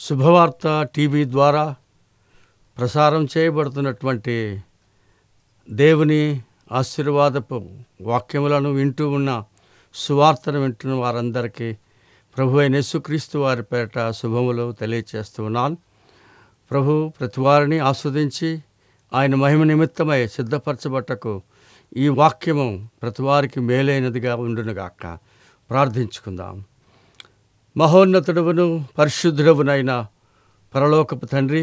శుభవార్త టీవీ ద్వారా ప్రసారం చేయబడుతున్నటువంటి దేవుని ఆశీర్వాదపు వాక్యములను వింటూ ఉన్న సువార్తను వింటున్న వారందరికీ ప్రభు అయిన యేసుక్రీస్తు వారి పేట శుభములు తెలియచేస్తూ ఉన్నాను ప్రభు ప్రతి వారిని ఆస్వాదించి ఆయన మహిమ నిమిత్తమై సిద్ధపరచబట్టకు ఈ వాక్యము ప్రతి వారికి మేలైనదిగా ఉండునుగాక ప్రార్థించుకుందాం మహోన్నతుడవును పరిశుద్ధుడవునైన పరలోకపు తండ్రి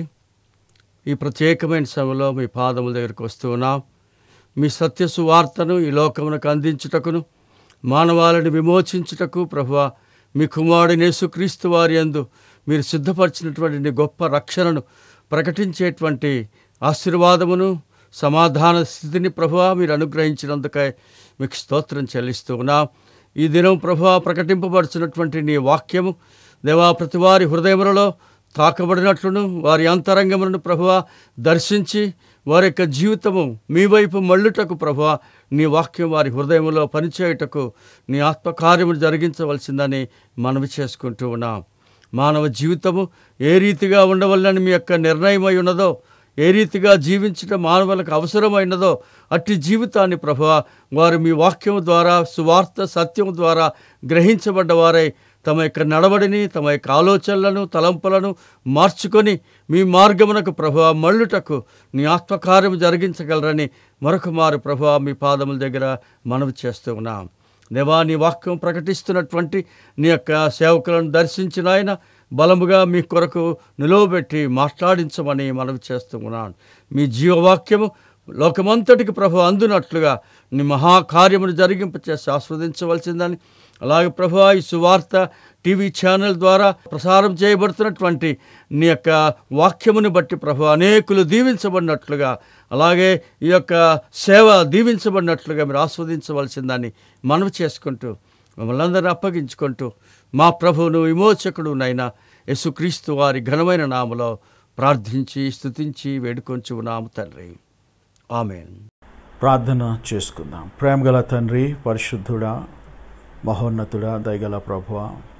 ఈ ప్రత్యేకమైన సమయంలో మీ పాదముల దగ్గరికి వస్తూ ఉన్నాం మీ సత్య సువార్తను ఈ లోకమునకు అందించుటకును మానవాళిని విమోచించుటకు ప్రభువ మీ కుమారుడు యేసుక్రీస్తు వారి యందు మీరు సిద్ధపరిచినటువంటి నీ గొప్ప రక్షణను ప్రకటించేటువంటి ఆశీర్వాదమును సమాధాన స్థితిని ప్రభువ మీరు అనుగ్రహించినందుకై మీకు స్తోత్రం చెల్లిస్తూ ఉన్నాం ఈ దినం ప్రభువ ప్రకటింపబడుచున్నటువంటి నీ వాక్యము దేవా ప్రతి వారి హృదయములలో తాకబడినట్లును వారి అంతరంగములను ప్రభువ దర్శించి వారి యొక్క జీవితము మీ వైపు మళ్ళుటకు ప్రభువ నీ వాక్యం వారి హృదయంలో పనిచేయుటకు నీ ఆత్మకార్యము జరిగించవలసిందని మనవి చేసుకుంటూ ఉన్నాం మానవ జీవితము ఏ రీతిగా ఉండవల్లని మీ యొక్క నిర్ణయమై ఉన్నదో ఏ రీతిగా జీవించడం మానవులకు అవసరమైనదో అట్టి జీవితాన్ని ప్రభు వారు మీ వాక్యం ద్వారా సువార్త సత్యం ద్వారా గ్రహించబడ్డ వారై తమ యొక్క నడవడిని తమ యొక్క ఆలోచనలను తలంపులను మార్చుకొని మీ మార్గమునకు ప్రభు మళ్ళుటకు నీ ఆత్మకార్యం జరిగించగలరని మరొక మారు ప్రభు మీ పాదముల దగ్గర మనవి చేస్తూ ఉన్నాం దేవా నీ వాక్యం ప్రకటిస్తున్నటువంటి నీ యొక్క సేవకులను దర్శించిన ఆయన బలముగా మీ కొరకు నిలువబెట్టి మాట్లాడించమని మనవి చేస్తూ ఉన్నాను మీ జీవవాక్యము లోకమంతటికి ప్రభు అందునట్లుగా నీ మహాకార్యమును జరిగింపచేసి ఆస్వాదించవలసిందని అలాగే ప్రభు ఈ సువార్త టీవీ ఛానల్ ద్వారా ప్రసారం చేయబడుతున్నటువంటి నీ యొక్క వాక్యముని బట్టి ప్రభు అనేకులు దీవించబడినట్లుగా అలాగే ఈ యొక్క సేవ దీవించబడినట్లుగా మీరు ఆస్వాదించవలసిందని మనవి చేసుకుంటూ మమ్మల్ని అందరినీ అప్పగించుకుంటూ మా ప్రభువును విమోచకుడు నైనా యేసుక్రీస్తు వారి ఘనమైన నామలో ప్రార్థించి స్తుతించి వేడుకొంచు ఉన్నాము తండ్రి ఆమెన్ ప్రార్థన చేసుకుందాం ప్రేమగల తండ్రి పరిశుద్ధుడా మహోన్నతుడా దయగల ప్రభువ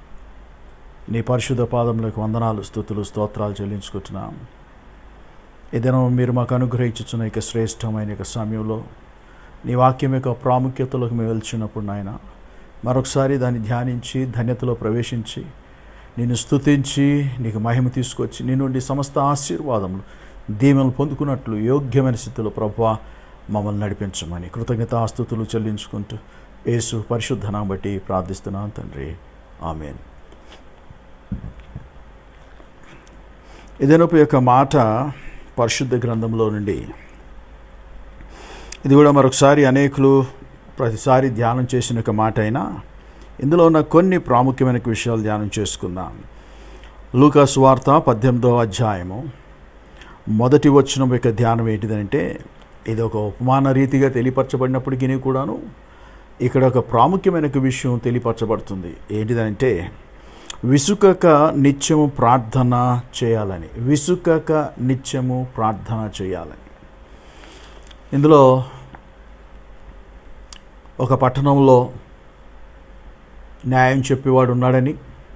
నీ పరిశుద్ధ పాదములకు వందనాలు స్థుతులు స్తోత్రాలు చెల్లించుకుంటున్నాం ఏదైనా మీరు మాకు అనుగ్రహించుచున్న ఇక శ్రేష్టమైన ఇక సమయంలో నీ వాక్యం యొక్క ప్రాముఖ్యతలకు మేము వెళ్చినప్పుడు నాయన మరొకసారి దాన్ని ధ్యానించి ధన్యతలో ప్రవేశించి నిన్ను స్తుతించి నీకు మహిమ తీసుకొచ్చి నీ నుండి సమస్త ఆశీర్వాదములు దీవెనలు పొందుకున్నట్లు యోగ్యమైన స్థితిలో ప్రభు మమ్మల్ని నడిపించమని కృతజ్ఞతాస్తుతులు చెల్లించుకుంటూ యేసు పరిశుద్ధనా బట్టి ప్రార్థిస్తున్నాను తండ్రి ఆమెన్ ఇదేనొప్ప యొక్క మాట పరిశుద్ధ గ్రంథంలో నుండి ఇది కూడా మరొకసారి అనేకులు ప్రతిసారి ధ్యానం చేసిన ఒక మాట అయినా ఇందులో ఉన్న కొన్ని ప్రాముఖ్యమైన విషయాలు ధ్యానం చేసుకుందాం లూకాస్ వార్త పద్దెనిమిదవ అధ్యాయము మొదటి వచ్చిన యొక్క ధ్యానం ఏంటిదంటే ఇది ఒక ఉపమాన రీతిగా తెలియపరచబడినప్పటికీ కూడాను ఇక్కడ ఒక ప్రాముఖ్యమైన ఒక విషయం తెలియపరచబడుతుంది ఏంటిదంటే విసుకక నిత్యము ప్రార్థన చేయాలని విసుకక నిత్యము ప్రార్థన చేయాలని ఇందులో ఒక పట్టణంలో న్యాయం చెప్పేవాడు ఉన్నాడని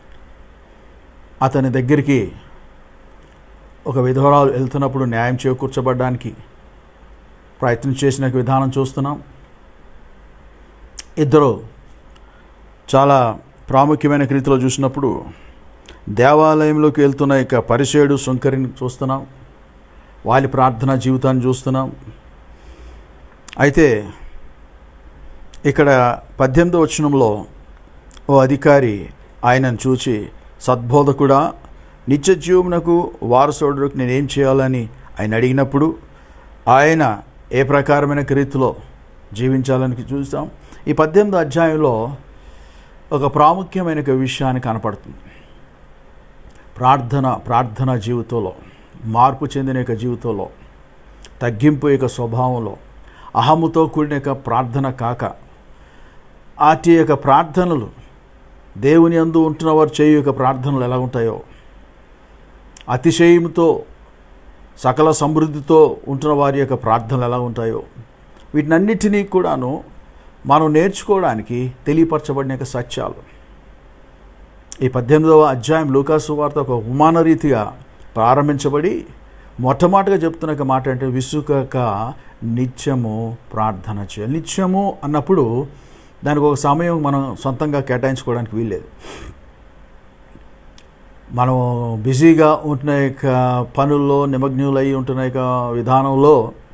అతని దగ్గరికి ఒక విధవరాలు వెళ్తున్నప్పుడు న్యాయం చేకూర్చబడ్డానికి ప్రయత్నం చేసిన విధానం చూస్తున్నాం ఇద్దరు చాలా ప్రాముఖ్యమైన రీతిలో చూసినప్పుడు దేవాలయంలోకి వెళ్తున్న ఇక పరిసేడు శంకరిని చూస్తున్నాం వాళ్ళ ప్రార్థనా జీవితాన్ని చూస్తున్నాం అయితే ఇక్కడ పద్దెనిమిదో వచనంలో ఓ అధికారి ఆయనను చూచి సద్బోధకుడా నిత్య జీవమునకు వారసుడుకు నేనేం చేయాలని ఆయన అడిగినప్పుడు ఆయన ఏ ప్రకారమైన రీతిలో జీవించాలని చూస్తాం ఈ పద్దెనిమిదో అధ్యాయంలో ఒక ప్రాముఖ్యమైన ఒక విషయాన్ని కనపడుతుంది ప్రార్థన ప్రార్థన జీవితంలో మార్పు చెందిన యొక్క జీవితంలో తగ్గింపు యొక్క స్వభావంలో అహముతో కూడిన యొక్క ప్రార్థన కాక అటు యొక్క ప్రార్థనలు దేవుని అందు ఉంటున్న వారు చేయు యొక్క ప్రార్థనలు ఎలా ఉంటాయో అతిశయంతో సకల సమృద్ధితో ఉంటున్న వారి యొక్క ప్రార్థనలు ఎలా ఉంటాయో వీటినన్నిటినీ కూడాను మనం నేర్చుకోవడానికి తెలియపరచబడిన యొక్క సత్యాలు ఈ పద్దెనిమిదవ అధ్యాయం లూకాసు వార్త ఒక ఉపమాన రీతిగా ప్రారంభించబడి మొట్టమొదటిగా చెప్తున్న ఒక మాట అంటే విసుకక నిత్యము ప్రార్థన చేయాలి నిత్యము అన్నప్పుడు దానికి ఒక సమయం మనం సొంతంగా కేటాయించుకోవడానికి వీల్లేదు మనం బిజీగా ఉంటున్న యొక్క పనుల్లో నిమగ్నులై ఉంటున్న యొక్క విధానంలో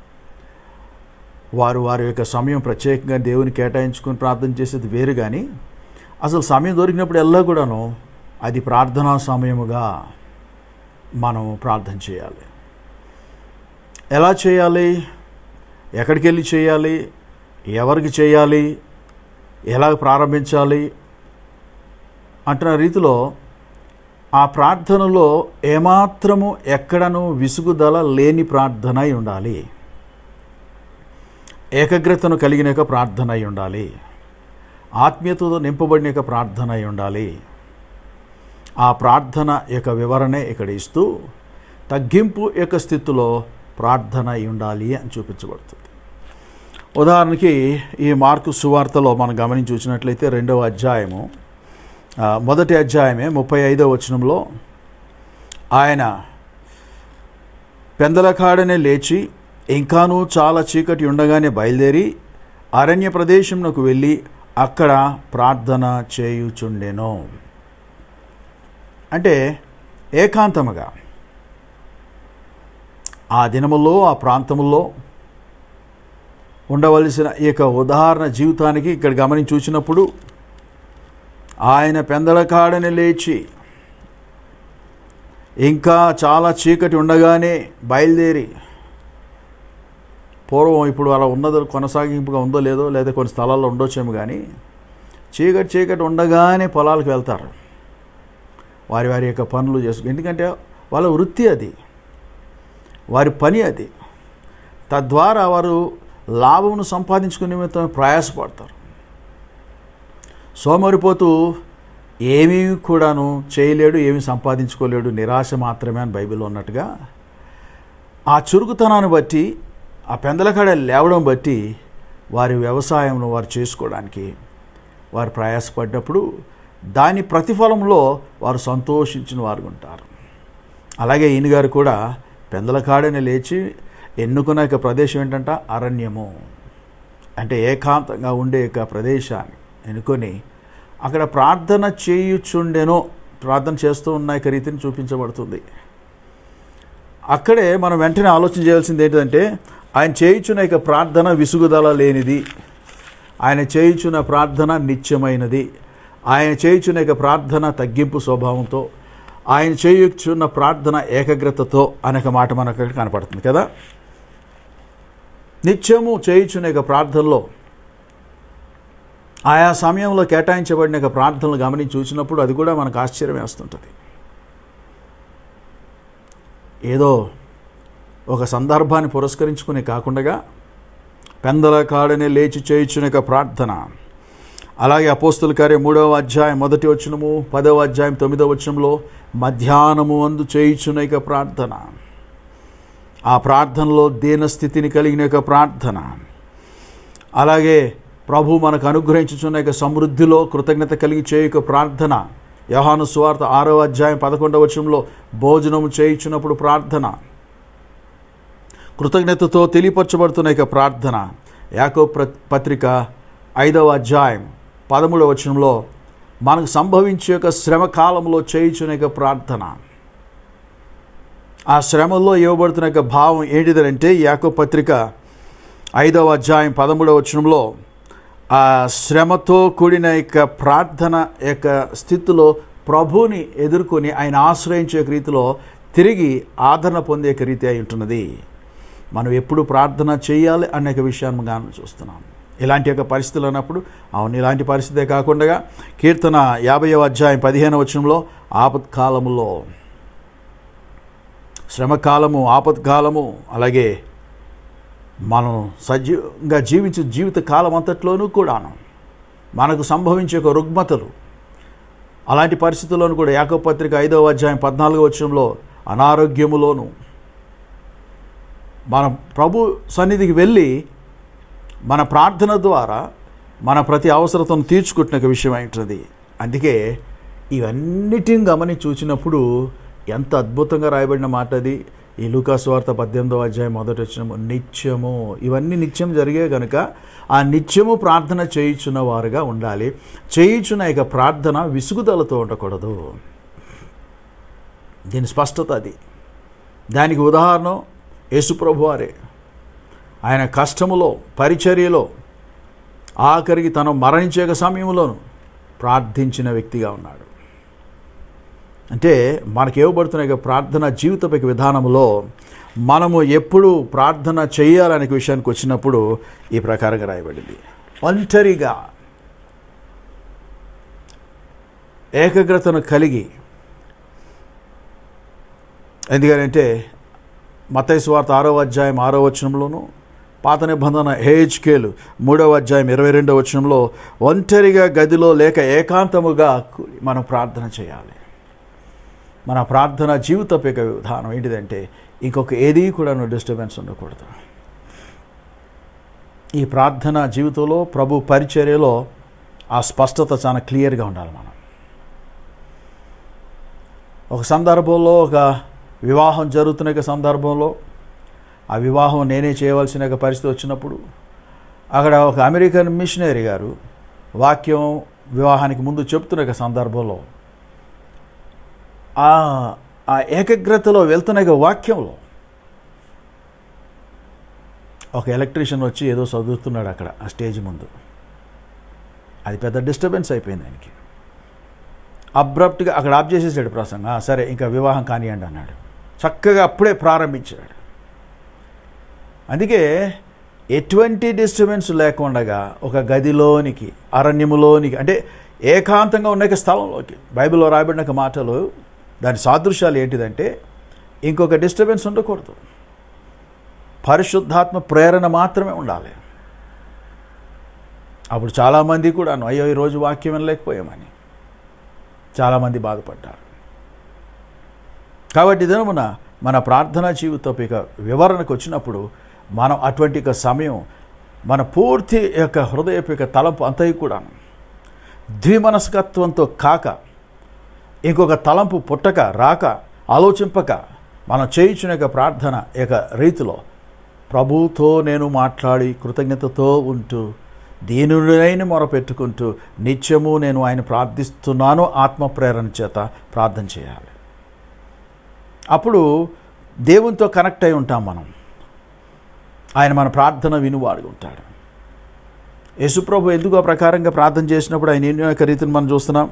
వారు వారి యొక్క సమయం ప్రత్యేకంగా దేవుని కేటాయించుకొని ప్రార్థన చేసేది వేరు కానీ అసలు సమయం దొరికినప్పుడు ఎల్లా కూడాను అది ప్రార్థనా సమయముగా మనం ప్రార్థన చేయాలి ఎలా చేయాలి ఎక్కడికి వెళ్ళి చేయాలి ఎవరికి చేయాలి ఎలా ప్రారంభించాలి అంటున్న రీతిలో ఆ ప్రార్థనలో ఏమాత్రము ఎక్కడను విసుగుదల లేని ప్రార్థన అయి ఉండాలి ఏకాగ్రతను కలిగిన యొక్క ప్రార్థన అయి ఉండాలి ఆత్మీయతతో నింపబడిన యొక్క ప్రార్థన అయి ఉండాలి ఆ ప్రార్థన యొక్క వివరణే ఇక్కడ ఇస్తూ తగ్గింపు యొక్క స్థితిలో ప్రార్థన అయి ఉండాలి అని చూపించబడుతుంది ఉదాహరణకి ఈ మార్కు సువార్తలో మనం గమనించి చూసినట్లయితే రెండవ అధ్యాయము ఆ, మొదటి అధ్యాయమే ముప్పై ఐదవ వచనంలో ఆయన పెందలకాడనే లేచి ఇంకానూ చాలా చీకటి ఉండగానే బయలుదేరి అరణ్య ప్రదేశంలోకి వెళ్ళి అక్కడ ప్రార్థన చేయుచుండెను అంటే ఏకాంతముగా ఆ దినములో ఆ ప్రాంతములో ఉండవలసిన ఈ యొక్క ఉదాహరణ జీవితానికి ఇక్కడ గమనించి చూసినప్పుడు ఆయన పెందలకాడని లేచి ఇంకా చాలా చీకటి ఉండగానే బయలుదేరి పూర్వం ఇప్పుడు అలా ఉన్నదో కొనసాగింపుగా ఉందో లేదో లేదా కొన్ని స్థలాల్లో ఉండొచ్చేమో కానీ చీకటి చీకటి ఉండగానే పొలాలకు వెళ్తారు వారి వారి యొక్క పనులు చేసుకు ఎందుకంటే వాళ్ళ వృత్తి అది వారి పని అది తద్వారా వారు లాభమును సంపాదించుకునే నిమిత్తం ప్రయాసపడతారు సోమరిపోతూ ఏమీ కూడాను చేయలేడు ఏమీ సంపాదించుకోలేడు నిరాశ మాత్రమే అని బైబిల్లో ఉన్నట్టుగా ఆ చురుకుతనాన్ని బట్టి ఆ పెందలకాడ లేవడం బట్టి వారి వ్యవసాయంలో వారు చేసుకోవడానికి వారు ప్రయాసపడ్డప్పుడు దాని ప్రతిఫలంలో వారు సంతోషించిన వారు ఉంటారు అలాగే ఈయన గారు కూడా పెందలకాడని లేచి ఎన్నుకున్న యొక్క ప్రదేశం ఏంటంట అరణ్యము అంటే ఏకాంతంగా ఉండే యొక్క ప్రదేశాన్ని ఎన్నుకొని అక్కడ ప్రార్థన చేయుచుండెనో ప్రార్థన చేస్తూ ఉన్న యొక్క రీతిని చూపించబడుతుంది అక్కడే మనం వెంటనే ఆలోచన చేయాల్సింది ఏంటంటే ఆయన చేయుచున్న యొక్క ప్రార్థన విసుగుదల లేనిది ఆయన చేయుచున్న ప్రార్థన నిత్యమైనది ఆయన చేయుచున్న యొక్క ప్రార్థన తగ్గింపు స్వభావంతో ఆయన చేయుచున్న ప్రార్థన ఏకాగ్రతతో అనేక మాట మనకు అక్కడ కనపడుతుంది కదా నిత్యము చేయుచున్న యొక్క ప్రార్థనలో ఆయా సమయంలో కేటాయించబడిన యొక్క ప్రార్థనలు గమనించి చూసినప్పుడు అది కూడా మనకు ఆశ్చర్యం వేస్తుంటుంది ఏదో ఒక సందర్భాన్ని పురస్కరించుకుని కాకుండా పెందల కాడనే లేచి చేయుచున్న యొక్క ప్రార్థన అలాగే అపోస్తుల కార్య మూడవ అధ్యాయం మొదటి వచనము పదవ అధ్యాయం తొమ్మిదవ వచనంలో మధ్యాహ్నము అందు చేయుచున్న యొక్క ప్రార్థన ఆ ప్రార్థనలో దీనస్థితిని కలిగిన యొక్క ప్రార్థన అలాగే ప్రభు మనకు అనుగ్రహించుచున్న యొక్క సమృద్ధిలో కృతజ్ఞత కలిగి చేయక ప్రార్థన యోహాను సువార్త ఆరవ అధ్యాయం పదకొండవ వచనంలో భోజనము చేయించున్నప్పుడు ప్రార్థన కృతజ్ఞతతో తెలియపరచబడుతున్న యొక్క ప్రార్థన యాకో ప్ర పత్రిక ఐదవ అధ్యాయం పదమూడవ వచనంలో మనకు సంభవించే యొక్క శ్రమ కాలంలో చేయించున్న యొక్క ప్రార్థన ఆ శ్రమల్లో ఇవ్వబడుతున్న యొక్క భావం ఏంటిదంటే యాకో పత్రిక ఐదవ అధ్యాయం పదమూడవ వచనంలో ఆ శ్రమతో కూడిన యొక్క ప్రార్థన యొక్క స్థితిలో ప్రభువుని ఎదుర్కొని ఆయన ఆశ్రయించే రీతిలో తిరిగి ఆదరణ పొందే రీతి అయి ఉంటున్నది మనం ఎప్పుడు ప్రార్థన చేయాలి అనే ఒక విషయాన్ని మనం చూస్తున్నాం ఇలాంటి యొక్క పరిస్థితులు అన్నప్పుడు అవును ఇలాంటి పరిస్థితే కాకుండా కీర్తన యాభైవ అధ్యాయం పదిహేను వచనంలో ఆపత్కాలములో శ్రమకాలము ఆపత్కాలము అలాగే మనం సజీవంగా జీవించే జీవిత కాలం అంతట్లోనూ కూడాను మనకు సంభవించే ఒక రుగ్మతలు అలాంటి పరిస్థితుల్లోనూ కూడా యాకవ పత్రిక ఐదవ అధ్యాయం పద్నాలుగో వచ్చంలో అనారోగ్యములోను మనం ప్రభు సన్నిధికి వెళ్ళి మన ప్రార్థన ద్వారా మన ప్రతి అవసరతను తీర్చుకుంటున్న ఒక విషయం ఏంటది అందుకే ఇవన్నిటిని గమనించి చూసినప్పుడు ఎంత అద్భుతంగా రాయబడిన మాట అది ఈ లూకాసు వార్త పద్దెనిమిదో అధ్యాయం మొదటి వచ్చిన నిత్యము ఇవన్నీ నిత్యం జరిగే కనుక ఆ నిత్యము ప్రార్థన చేయుచున్న వారుగా ఉండాలి చేయుచున్న ఇక ప్రార్థన విసుగుదలతో ఉండకూడదు దీని స్పష్టత అది దానికి ఉదాహరణ యేసుప్రభు వారే ఆయన కష్టములో పరిచర్యలో ఆఖరికి తను మరణించే సమయంలోనూ ప్రార్థించిన వ్యక్తిగా ఉన్నాడు అంటే మనకి ఇవ్వబడుతున్న ఇక ప్రార్థన జీవితపై విధానంలో మనము ఎప్పుడు ప్రార్థన చేయాలనే విషయానికి వచ్చినప్పుడు ఈ ప్రకారంగా రాయబడింది ఒంటరిగా ఏకాగ్రతను కలిగి ఎందుకంటే మతైసు స్వార్థ ఆరో అధ్యాయం ఆరో వచనంలోను పాత నిబంధన హేహెచ్కేలు మూడవ అధ్యాయం ఇరవై రెండవ వచనంలో ఒంటరిగా గదిలో లేక ఏకాంతముగా కూడి మనం ప్రార్థన చేయాలి మన ప్రార్థన జీవితపు యొక్క విధానం ఏంటిదంటే ఇంకొక ఏది కూడా డిస్టర్బెన్స్ ఉండకూడదు ఈ ప్రార్థన జీవితంలో ప్రభు పరిచర్యలో ఆ స్పష్టత చాలా క్లియర్గా ఉండాలి మనం ఒక సందర్భంలో ఒక వివాహం జరుగుతున్న ఒక సందర్భంలో ఆ వివాహం నేనే చేయవలసిన ఒక పరిస్థితి వచ్చినప్పుడు అక్కడ ఒక అమెరికన్ మిషనరీ గారు వాక్యం వివాహానికి ముందు చెప్తున్న ఒక సందర్భంలో ఆ ఆ ఏకాగ్రతలో వెళ్తున్న ఒక వాక్యంలో ఒక ఎలక్ట్రీషియన్ వచ్చి ఏదో చదువుతున్నాడు అక్కడ ఆ స్టేజ్ ముందు అది పెద్ద డిస్టర్బెన్స్ అయిపోయింది ఆయనకి అబ్రప్ట్గా అక్కడ ఆఫ్ చేసేసాడు ప్రసంగం "ఆ, సరే ఇంకా వివాహం కానివ్వండి అన్నాడు చక్కగా అప్పుడే ప్రారంభించాడు అందుకే ఎటువంటి డిస్టర్బెన్స్ లేకుండా ఒక గదిలోనికి అరణ్యములోనికి అంటే ఏకాంతంగా ఉన్న ఒక స్థలంలోకి బైబిల్లో రాయబడిన ఒక మాటలు దాని సాదృశ్యాలు ఏంటిదంటే ఇంకొక డిస్టర్బెన్స్ ఉండకూడదు పరిశుద్ధాత్మ ప్రేరణ మాత్రమే ఉండాలి అప్పుడు చాలామంది కూడా అయ్యో ఈరోజు వాక్యం వినలేకపోయామని చాలామంది బాధపడ్డారు కాబట్టి దినమున మన ప్రార్థనా జీవితపు ఇక వివరణకు వచ్చినప్పుడు మనం అటువంటి ఒక సమయం మన పూర్తి యొక్క హృదయపు యొక్క తలంపు అంతయు కూడా ద్విమనస్కత్వంతో కాక ఇంకొక తలంపు పుట్టక రాక ఆలోచింపక మనం చేయించిన యొక్క ప్రార్థన యొక్క రీతిలో ప్రభుతో నేను మాట్లాడి కృతజ్ఞతతో ఉంటూ దీనుడైన మొరపెట్టుకుంటూ నిత్యము నేను ఆయన ప్రార్థిస్తున్నాను ఆత్మ ప్రేరణ చేత ప్రార్థన చేయాలి అప్పుడు దేవునితో కనెక్ట్ అయి ఉంటాం మనం ఆయన మన ప్రార్థన వినువాడుగా ఉంటాడు యేసుప్రభు ఎందుకు ఆ ప్రకారంగా ప్రార్థన చేసినప్పుడు ఆయన ఎన్నో యొక్క రీతిని మనం చూస్తున్నాం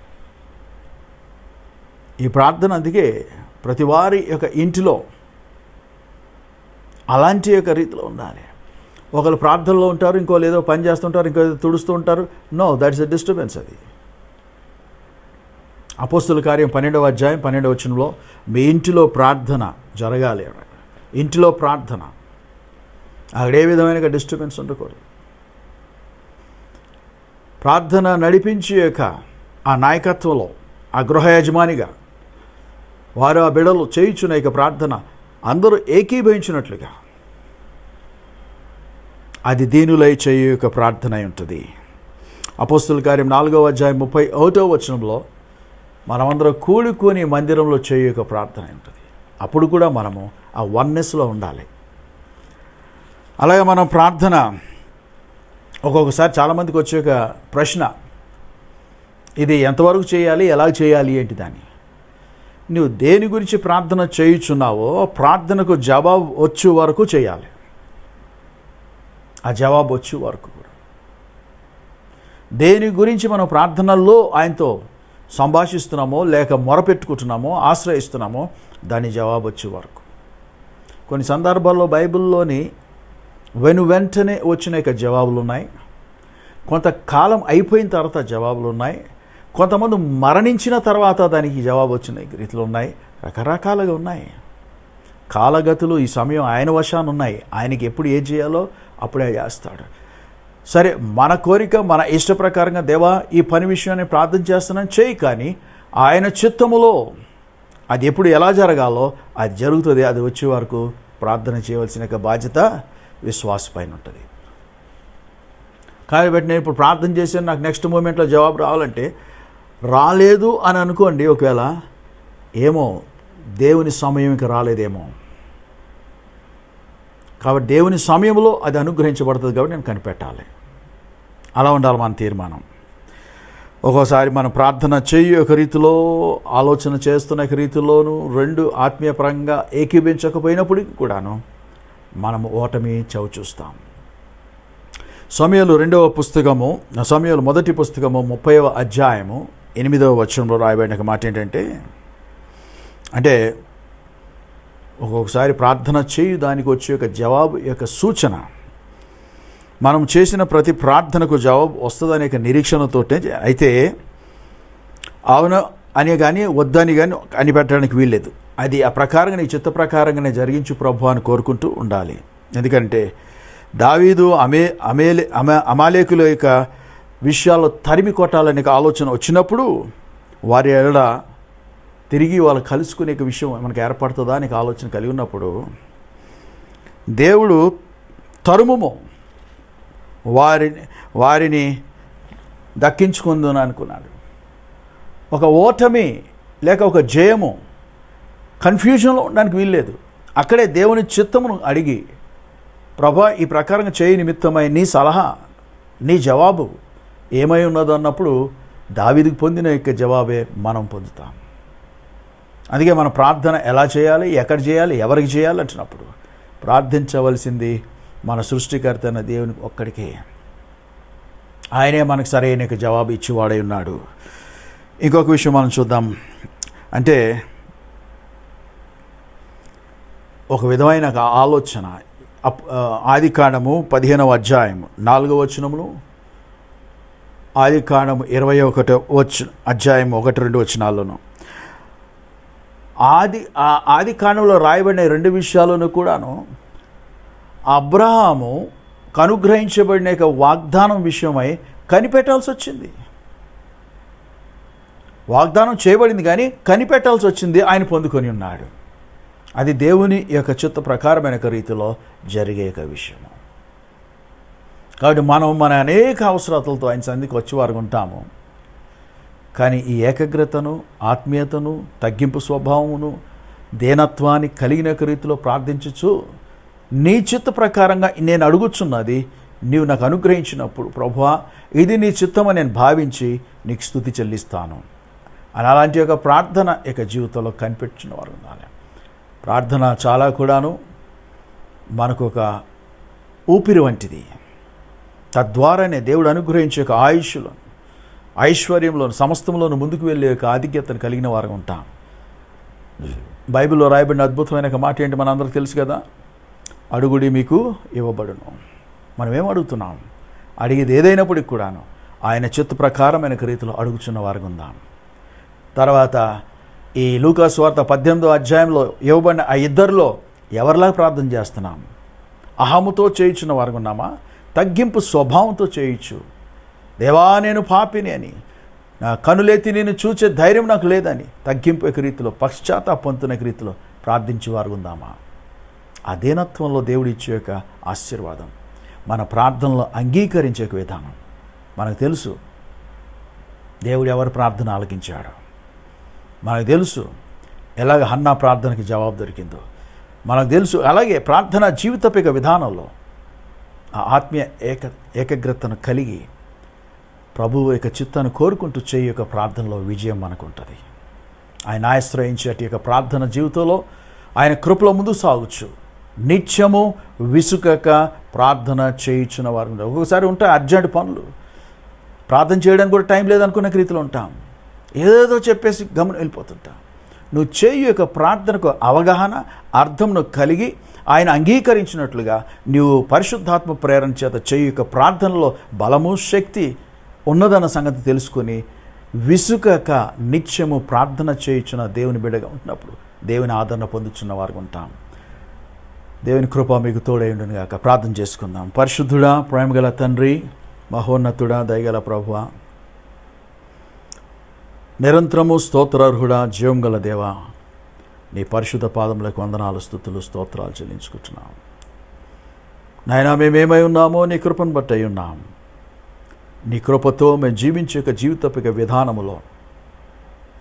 ఈ ప్రార్థన అందుకే ప్రతి వారి యొక్క ఇంటిలో అలాంటి యొక్క రీతిలో ఉండాలి ఒకరు ప్రార్థనలో ఉంటారు ఇంకోళ్ళు ఏదో పని చేస్తుంటారు ఇంకో ఏదో తుడుస్తూ ఉంటారు నో దట్స్ ఎ డిస్టర్బెన్స్ అది అపోస్తుల కార్యం పన్నెండవ అధ్యాయం పన్నెండవ వచనంలో మీ ఇంటిలో ప్రార్థన జరగాలి అన్నాడు. ఇంటిలో ప్రార్థన అక్కడ ఏ విధమైన డిస్టర్బెన్స్ ఉండకూడదు ప్రార్థన నడిపించి యొక్క ఆ నాయకత్వంలో ఆ గృహ యజమానిగా వారు ఆ బిడలు చేయించున్న యొక్క ప్రార్థన అందరూ ఏకీభవించినట్లుగా అది దీనులై చేయు యొక్క ప్రార్థన అయి ఉంటుంది అపోస్తుల కార్యం నాలుగవ అధ్యాయం ముప్పై ఒకటో వచనంలో మనమందరం కూడుకొని మందిరంలో చేయు యొక్క ప్రార్థన అయి ఉంటుంది అప్పుడు కూడా మనము ఆ వన్నెస్లో ఉండాలి అలాగే మనం ప్రార్థన ఒక్కొక్కసారి చాలామందికి వచ్చే ఒక ప్రశ్న ఇది ఎంతవరకు చేయాలి ఎలా చేయాలి ఏంటి దాన్ని నువ్వు దేని గురించి ప్రార్థన చేయుచున్నావో ప్రార్థనకు జవాబు వచ్చే వరకు చేయాలి ఆ జవాబు వచ్చే వరకు కూడా దేని గురించి మనం ప్రార్థనల్లో ఆయనతో సంభాషిస్తున్నామో లేక మొరపెట్టుకుంటున్నామో ఆశ్రయిస్తున్నామో దాని జవాబు వచ్చే వరకు కొన్ని సందర్భాల్లో బైబిల్లోని వెను వెంటనే వచ్చిన యొక్క జవాబులు ఉన్నాయి కొంతకాలం అయిపోయిన తర్వాత జవాబులు ఉన్నాయి కొంతమంది మరణించిన తర్వాత దానికి జవాబు వచ్చిన రీతిలో ఉన్నాయి రకరకాలుగా ఉన్నాయి కాలగతులు ఈ సమయం ఆయన వశాన ఉన్నాయి ఆయనకి ఎప్పుడు ఏం చేయాలో అప్పుడే చేస్తాడు సరే మన కోరిక మన ఇష్ట ప్రకారంగా దేవా ఈ పని విషయాన్ని ప్రార్థన చేస్తున్నాను చేయి కానీ ఆయన చిత్తములో అది ఎప్పుడు ఎలా జరగాలో అది జరుగుతుంది అది వచ్చే వరకు ప్రార్థన చేయవలసిన యొక్క బాధ్యత విశ్వాస పైన ఉంటుంది కాబట్టి నేను ఇప్పుడు ప్రార్థన చేశాను నాకు నెక్స్ట్ మూమెంట్లో జవాబు రావాలంటే రాలేదు అని అనుకోండి ఒకవేళ ఏమో దేవుని సమయం ఇంకా రాలేదేమో కాబట్టి దేవుని సమయంలో అది అనుగ్రహించబడుతుంది కాబట్టి నేను కనిపెట్టాలి అలా ఉండాలి మన తీర్మానం ఒక్కోసారి మనం ప్రార్థన చెయ్యి ఒక రీతిలో ఆలోచన చేస్తున్న ఒక రీతిలోనూ రెండు ఆత్మీయపరంగా ఏకీభించకపోయినప్పటికీ కూడాను మనము ఓటమి చవి చూస్తాం సమయాలు రెండవ పుస్తకము సమయాలు మొదటి పుస్తకము ముప్పైవ అధ్యాయము ఎనిమిదవ వచనంలో రాయబడిన ఒక మాట ఏంటంటే అంటే ఒక్కొక్కసారి ప్రార్థన చేయు దానికి వచ్చే ఒక జవాబు యొక్క సూచన మనం చేసిన ప్రతి ప్రార్థనకు జవాబు వస్తుందనే ఒక నిరీక్షణతోటే అయితే అవును అని కానీ వద్దని కానీ అని పెట్టడానికి వీల్లేదు అది ఆ ప్రకారంగా నీ చిత్త ప్రకారంగానే జరిగించు ప్రభు అని కోరుకుంటూ ఉండాలి ఎందుకంటే దావీదు అమే అమేలే అమ అమాలేకుల యొక్క విషయాల్లో తరిమి కొట్టాలనే ఒక ఆలోచన వచ్చినప్పుడు వారి ఎడ తిరిగి వాళ్ళు కలుసుకునే ఒక విషయం మనకు ఏర్పడుతుందా అనే ఒక ఆలోచన కలిగి ఉన్నప్పుడు దేవుడు తరుముము వారిని వారిని దక్కించుకుందని అనుకున్నాడు ఒక ఓటమి లేక ఒక జయము కన్ఫ్యూజన్లో ఉండడానికి వీల్లేదు అక్కడే దేవుని చిత్తమును అడిగి ప్రభా ఈ ప్రకారంగా చేయి నిమిత్తమై నీ సలహా నీ జవాబు ఏమై ఉన్నదో అన్నప్పుడు దావీదికి పొందిన యొక్క జవాబే మనం పొందుతాం అందుకే మన ప్రార్థన ఎలా చేయాలి ఎక్కడ చేయాలి ఎవరికి చేయాలి అంటున్నప్పుడు ప్రార్థించవలసింది మన సృష్టికర్త అయిన దేవుని ఒక్కడికే ఆయనే మనకు సరైన యొక్క జవాబు ఇచ్చివాడై ఉన్నాడు ఇంకొక విషయం మనం చూద్దాం అంటే ఒక విధమైన ఒక ఆలోచన అప్ ఆది కాండము పదిహేనవ అధ్యాయము నాలుగవ వచనములు ఆది కాండము ఇరవై ఒకటో వచ్చ అధ్యాయం ఒకటి రెండు వచనాల్లోను ఆది ఆ ఆది కాండంలో రాయబడిన ఈ రెండు విషయాలను కూడాను అబ్రహాము కనుగ్రహించబడిన యొక్క వాగ్దానం విషయమై కనిపెట్టాల్సి వచ్చింది వాగ్దానం చేయబడింది కానీ కనిపెట్టాల్సి వచ్చింది ఆయన పొందుకొని ఉన్నాడు అది దేవుని యొక్క చిత్త ప్రకారమైన ఒక రీతిలో జరిగే ఒక విషయము కాబట్టి మనం మన అనేక అవసరాలతో ఆయన సంధికి వచ్చేవారు ఉంటాము కానీ ఈ ఏకాగ్రతను ఆత్మీయతను తగ్గింపు స్వభావమును దేనత్వాన్ని కలిగిన ఒక రీతిలో ప్రార్థించచ్చు నీ చిత్త ప్రకారంగా నేను అడుగుచున్నది నీవు నాకు అనుగ్రహించినప్పుడు ప్రభువా ఇది నీ చిత్తమని నేను భావించి నీకు స్థుతి చెల్లిస్తాను అని అలాంటి ఒక ప్రార్థన యొక్క జీవితంలో కనిపెట్టిన వారు ఉండాలి ప్రార్థన చాలా కూడాను మనకు ఒక ఊపిరి వంటిది తద్వారానే దేవుడు అనుగ్రహించే ఒక ఆయుష్లో ఐశ్వర్యంలోను సమస్తంలోను ముందుకు వెళ్ళే ఒక ఆధిక్యతను కలిగిన వారు ఉంటాం బైబిల్లో రాయబడిన అద్భుతమైన ఒక మాట ఏంటి మనందరికీ తెలుసు కదా అడుగుడి మీకు ఇవ్వబడును మనం ఏం అడుగుతున్నాం అడిగేది ఏదైనప్పటికి కూడాను ఆయన చిత్త ప్రకారమైన రీతిలో అడుగుచున్న వారికి ఉందాం తర్వాత ఈ లూకాస్ వార్త పద్దెనిమిదో అధ్యాయంలో ఇవ్వబడిన ఆ ఇద్దరిలో ఎవరిలా ప్రార్థన చేస్తున్నాం అహముతో చేయించిన వారు ఉన్నామా తగ్గింపు స్వభావంతో చేయొచ్చు దేవా నేను పాపిని అని నా కనులెత్తి నేను చూచే ధైర్యం నాకు లేదని తగ్గింపు యొక్క రీతిలో పశ్చాత్తాపంతున్న రీతిలో ప్రార్థించే వారు ఉందామా ఆ దీనత్వంలో దేవుడు ఇచ్చే యొక్క ఆశీర్వాదం మన ప్రార్థనలో అంగీకరించే ఒక విధానం మనకు తెలుసు దేవుడు ఎవరి ప్రార్థన ఆలకించాడు మనకు తెలుసు ఎలాగ హన్నా ప్రార్థనకి జవాబు దొరికిందో మనకు తెలుసు అలాగే ప్రార్థన జీవితపిక విధానంలో ఆ ఆత్మీయ ఏక ఏకాగ్రతను కలిగి ప్రభువు యొక్క చిత్తాన్ని కోరుకుంటూ చేయి యొక్క ప్రార్థనలో విజయం మనకు ఉంటుంది ఆయన ఆశ్రయించేటి యొక్క ప్రార్థన జీవితంలో ఆయన కృపలో ముందు సాగుచ్చు నిత్యము విసుకక ప్రార్థన చేయించిన వారు ఉంటారు. ఒక్కొక్కసారి ఉంటాయి అర్జెంట్ పనులు ప్రార్థన చేయడానికి కూడా టైం లేదనుకున్న రీతిలో ఉంటాం ఏదేదో చెప్పేసి గమనం వెళ్ళిపోతుంటాం నువ్వు చేయు యొక్క ప్రార్థనకు అవగాహన అర్థంను కలిగి ఆయన అంగీకరించినట్లుగా నీవు పరిశుద్ధాత్మ ప్రేరణ చేత చేయు యొక్క ప్రార్థనలో బలము శక్తి ఉన్నదన్న సంగతి తెలుసుకొని విసుకక నిత్యము ప్రార్థన చేయుచున్న దేవుని బిడ్డగా ఉంటున్నప్పుడు దేవుని ఆదరణ పొందుచున్న వారు ఉంటాం దేవుని కృప మీకు తోడైండును గాక ప్రార్థన చేసుకుందాం పరిశుద్ధుడా ప్రేమగల తండ్రి మహోన్నతుడా దయగల ప్రభువ నిరంతరము స్తోత్రార్హుడా జీవం గల దేవా నీ పరిశుద్ధ పాదములకు వందనాలు స్థుతులు స్తోత్రాలు చెల్లించుకుంటున్నాం నాయనా మేమేమై ఉన్నామో నీ కృపను బట్టి అయి ఉన్నాం నీ కృపతో మేము జీవించే యొక్క జీవితపు యొక్క విధానములో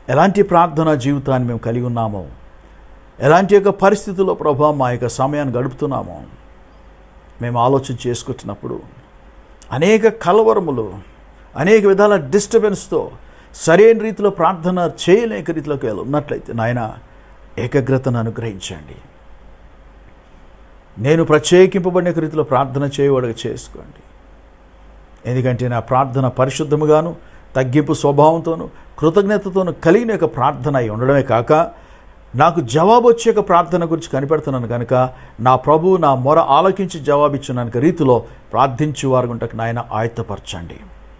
ఎలాంటి ప్రార్థనా జీవితాన్ని మేము కలిగి ఉన్నామో ఎలాంటి యొక్క పరిస్థితుల్లో ప్రభా మా యొక్క సమయాన్ని గడుపుతున్నామో మేము ఆలోచన చేసుకొచ్చినప్పుడు అనేక కలవరములు అనేక విధాల డిస్టర్బెన్స్తో సరైన రీతిలో ప్రార్థన చేయలేక రీతిలోకి వెళ్ళి ఉన్నట్లయితే నాయన ఏకాగ్రతను అనుగ్రహించండి నేను ప్రత్యేకింపబడిన రీతిలో ప్రార్థన చేయవాడుగా చేసుకోండి ఎందుకంటే నా ప్రార్థన పరిశుద్ధముగాను తగ్గింపు స్వభావంతోను కృతజ్ఞతతోను కలిగిన యొక్క ప్రార్థన అయి ఉండడమే కాక నాకు జవాబు వచ్చే యొక్క ప్రార్థన గురించి కనిపెడుతున్నాను కనుక నా ప్రభు నా మొర ఆలకించి జవాబిచ్చున్నాను రీతిలో ప్రార్థించి వారు ఉంటకు నాయన ఆయత్తపరచండి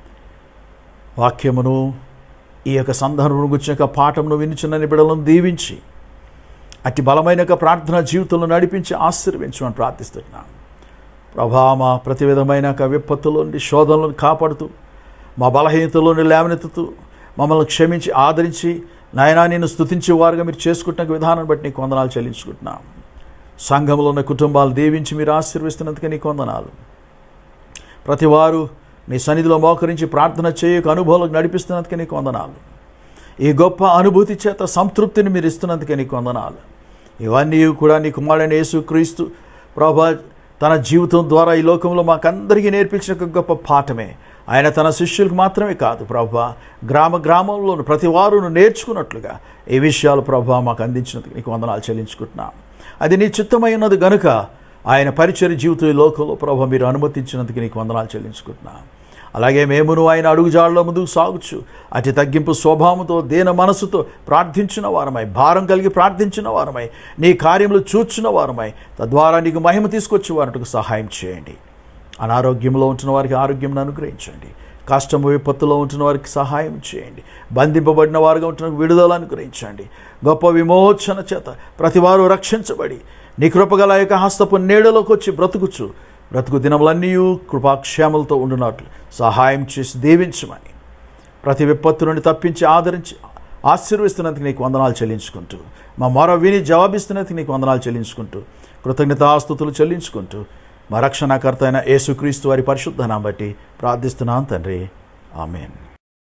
వాక్యమును ఈ యొక్క సందర్భం గురించి యొక్క పాఠమును వినిచున్న బిడలను దీవించి అతి బలమైన యొక్క ప్రార్థన జీవితంలో నడిపించి ఆశీర్వించమని ప్రార్థిస్తున్నాను ప్రభా మా ప్రతి విధమైన యొక్క విపత్తుల నుండి శోధనలను కాపాడుతూ మా బలహీనతలోని లేవనెత్తుతూ మమ్మల్ని క్షమించి ఆదరించి నాయనా నేను స్తుతించే వారుగా మీరు చేసుకుంటున్న విధానం బట్టి నీకు వందనాలు చెల్లించుకుంటున్నాం సంఘంలో ఉన్న కుటుంబాలు దీవించి మీరు ఆశీర్విస్తున్నందుకే నీకు వందనాలు ప్రతివారు నీ సన్నిధిలో మోకరించి ప్రార్థన చేయక అనుభవాలకు నడిపిస్తున్నందుకే నీకు వందనాలు ఈ గొప్ప అనుభూతి చేత సంతృప్తిని మీరు ఇస్తున్నందుకే నీకు వందనాలు ఇవన్నీ కూడా నీ కుమారుడైన యేసు క్రీస్తు ప్రభా తన జీవితం ద్వారా ఈ లోకంలో మాకందరికీ నేర్పించిన ఒక గొప్ప పాఠమే ఆయన తన శిష్యులకు మాత్రమే కాదు ప్రభా గ్రామ గ్రామంలోను ప్రతి వారును నేర్చుకున్నట్లుగా ఈ విషయాలు ప్రభా మాకు అందించినందుకు నీకు వందనాలు చెల్లించుకుంటున్నాం అది నీ చిత్తమై ఉన్నది గనుక ఆయన పరిచయ జీవితం ఈ లోకంలో ప్రభా మీరు అనుమతించినందుకు నీకు వందనాలు చెల్లించుకుంటున్నాం అలాగే మేమును ఆయన అడుగుజాడలో ముందుకు సాగుచు అతి తగ్గింపు స్వభావంతో దీన మనసుతో ప్రార్థించిన వారమై భారం కలిగి ప్రార్థించిన వారమై నీ కార్యములు చూచిన వారమై తద్వారా నీకు మహిమ తీసుకొచ్చి వారికి సహాయం చేయండి అనారోగ్యంలో ఉంటున్న వారికి ఆరోగ్యం అనుగ్రహించండి కష్టము విపత్తులో ఉంటున్న వారికి సహాయం చేయండి బంధింపబడిన వారుగా ఉంటున్న విడుదల అనుగ్రహించండి గొప్ప విమోచన చేత ప్రతి వారు రక్షించబడి నీ కృపగల యొక్క హస్తపు నీడలోకి వచ్చి బ్రతుకుచు బ్రతుకు దినములన్నీ కృపాక్షేమలతో ఉండునట్లు సహాయం చేసి దీవించమని ప్రతి విపత్తు నుండి తప్పించి ఆదరించి ఆశీర్వదిస్తున్నందుకు నీకు వందనాలు చెల్లించుకుంటూ మా మొర విని జవాబిస్తున్నందుకు నీకు వందనాలు చెల్లించుకుంటూ కృతజ్ఞతాస్తుతులు చెల్లించుకుంటూ మా రక్షణకర్త అయిన యేసుక్రీస్తు వారి పరిశుద్ధనాం బట్టి ప్రార్థిస్తున్నాను తండ్రి ఆమెన్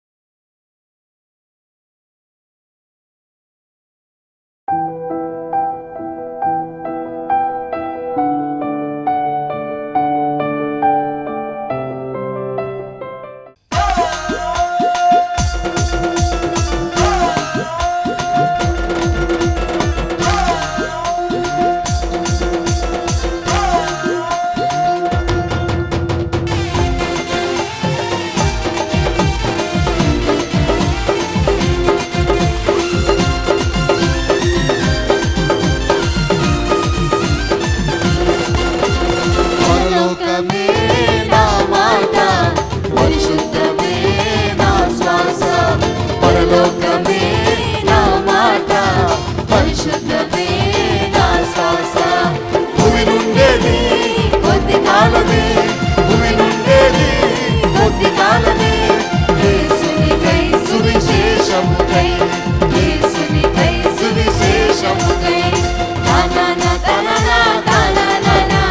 పరలోకమే నా మాట పరిశుద్ధమే నా శ్వాస పరలోకమే నా మాట పరిశుద్ధమే నా శ్వాస భూమి నుండేది కొద్ది కాలమే భూమి నుండేది కొద్ది కాలమే యేసునికై సువిశేషముకై యేసునికై సువిశేషముకై నా నా నా నా నా నా నా నా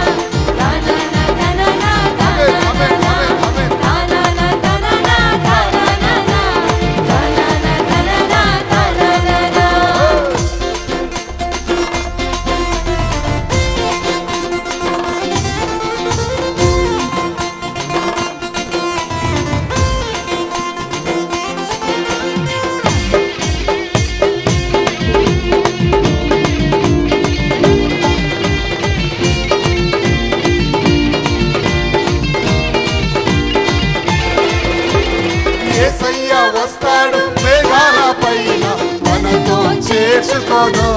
ఏసయ్య వస్తాడు మేఘాల పైన మనతో చేర్చుకోను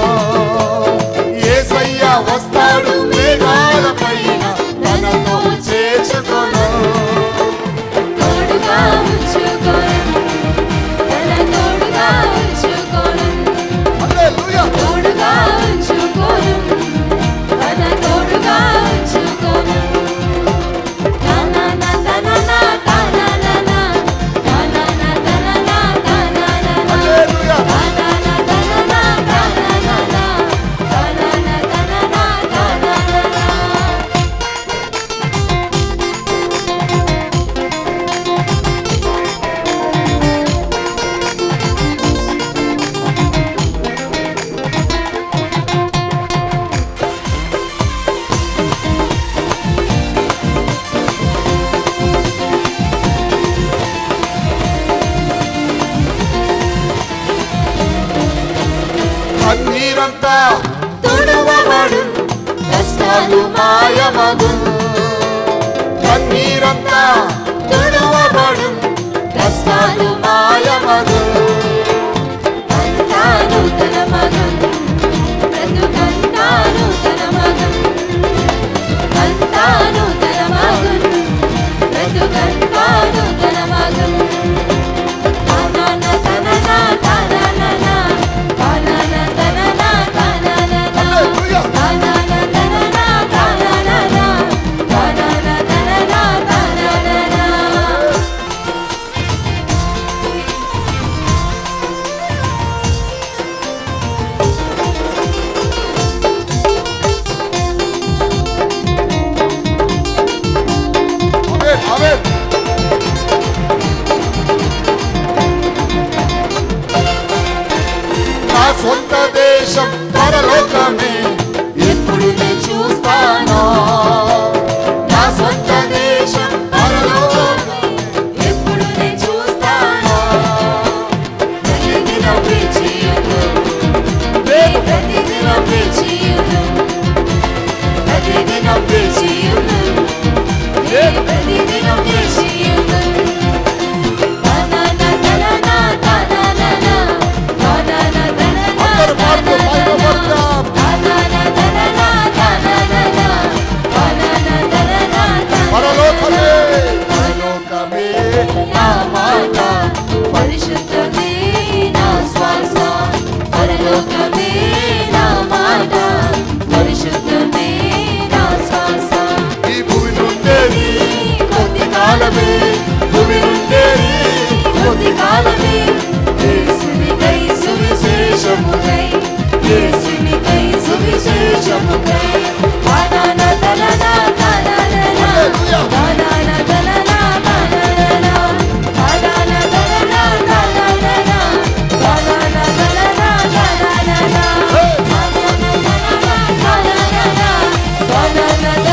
ఏసయ్య వస్తాడు మేఘాల పైన మనతో చేర్చుకోను తోడుగా ఉంచుకోను తన తోడుగా ఉంచుకోను హల్లెలూయా తోడుగా ఉంచుకోను తన తోడుగా ఉంచుకోను నా నా నా నా నా నా నా నా నా నా నా నా నా నా నా నా నా హల్లెలూయా నా నా నా నా నా నా నా కష్టాలు మాయమగు కన్నీరంతా తుడవబడు కష్టాలు మాయమగు కంటాను తన మగం బ్రతుకంటాను తన మగం కంటాను తన మగం బ్రతుకంటాను తన మగం తనన తనన తననన తనన తనన తననన హల్లెలూయా. తనన తనన తననన తనన తనన తననన ఆమేన్ ఆమేన్ నా సొంత దేశం పరలోకమే ఎప్పుడు నేను చూస్తానో నా సొంత దేశం పరలోకమే ఎప్పుడు నేను చూస్తానో ప్రతిదినం పిలిచియును నీ ప్రతిదినం పిలిచియును ప్రతిదినం పిలిచియును నీ ప్రతిదినం పిలిచియును తనన తనన తననన తనన తనన అందరూ పాడుతూ మైలో పడతాం. తనన తనన తననన తనన తనన పరలోకమే పరలోకమే నా మాట పరిశుద్ధమే నా శ్వాస పరలోకమే నా మాట పరిశుద్ధమే నా శ్వాస ఈ భూమి నుండేది కొద్ది కాలమే భూమి నుండేది కొద్ది కాలమే యేసునికై సువిశేషముకై యేసునికై సువిశేషముకై తనన తనన తననన హల్లెలూయా. తనన తనన తననన తనన తనన తననన తనన తనన తననన హే! తనన తనన తననన తనన